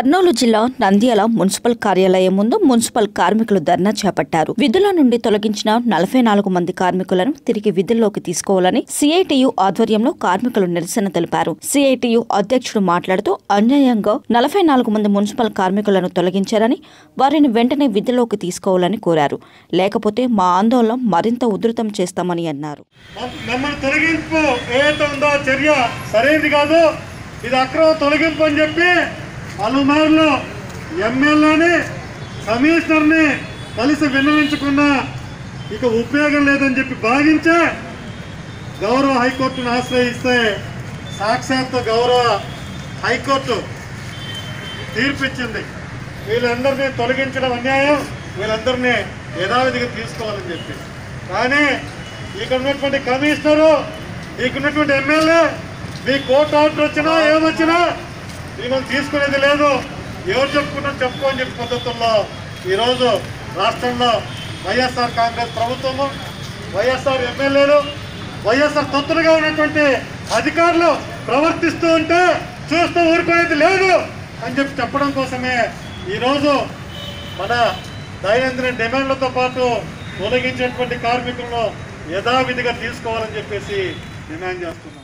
కర్నూలు జిల్లా నంద్యాల మున్సిపల్ కార్యాలయం ముందు మున్సిపల్ కార్మికులు ధర్నా చేపట్టారు విధుల నుండి తొలగించిన నలభై నాలుగు మంది కార్మికులను తిరిగి విధుల్లోకి తీసుకోవాలని సిఐటియు ఆధ్వర్యంలో కార్మికులు నిరసన తెలిపారు సిఐటియు అధ్యక్షుడు మాట్లాడుతూ అన్యాయంగా నలభై నాలుగు మంది మున్సిపల్ కార్మికులను తొలగించారని వారిని వెంటనే విధుల్లోకి తీసుకోవాలని కోరారు లేకపోతే మా ఆందోళన మరింత ఉధృతం చేస్తామని అన్నారు మమ్మల్ని తొలగింపు ఏదైతే ఉందో ఆ చర్య సరైనది కాదు ఇది అక్రమ తొలగింపు అని చెప్పి పలుమార్లు ఎమ్మెల్యేని కమిషనర్ని కలిసి విన్నవించకుండా ఇక ఉపయోగం లేదని చెప్పి భావించే గౌరవ హైకోర్టును ఆశ్రయిస్తే సాక్షాత్తు గౌరవ హైకోర్టు తీర్పిచ్చింది వీళ్ళందరినీ తొలగించడం అన్యాయం వీళ్ళందరినీ యథావిధిగా తీసుకోవాలని చెప్పి కానీ ఇక్కడ ఉన్నటువంటి కమిషనరు ఇక్కడ ఉన్నటువంటి ఎమ్మెల్యే మీ కోర్టు ఆర్డర్ వచ్చినా ఏమొచ్చినా వీళ్ళని తీసుకునేది లేదు ఎవరు చెప్పుకున్నా చెప్పుకో అని చెప్పి పద్ధతుల్లో ఈరోజు రాష్ట్రంలో వైఎస్ఆర్ కాంగ్రెస్ ప్రభుత్వము వైఎస్ఆర్ ఎమ్మెల్యేలు వైఎస్ఆర్ తొత్తులుగా ఉన్నటువంటి అధికారులు ప్రవర్తిస్తూ ఉంటే చూస్తూ ఊరుకునేది లేదు అని చెప్పి చెప్పడం కోసమే ఈరోజు మన దైనందిన డిమాండ్లతో పాటు తొలగించేటువంటి కార్మికులను యథావిధిగా తీసుకోవాలని చెప్పేసి డిమాండ్ చేస్తున్నాం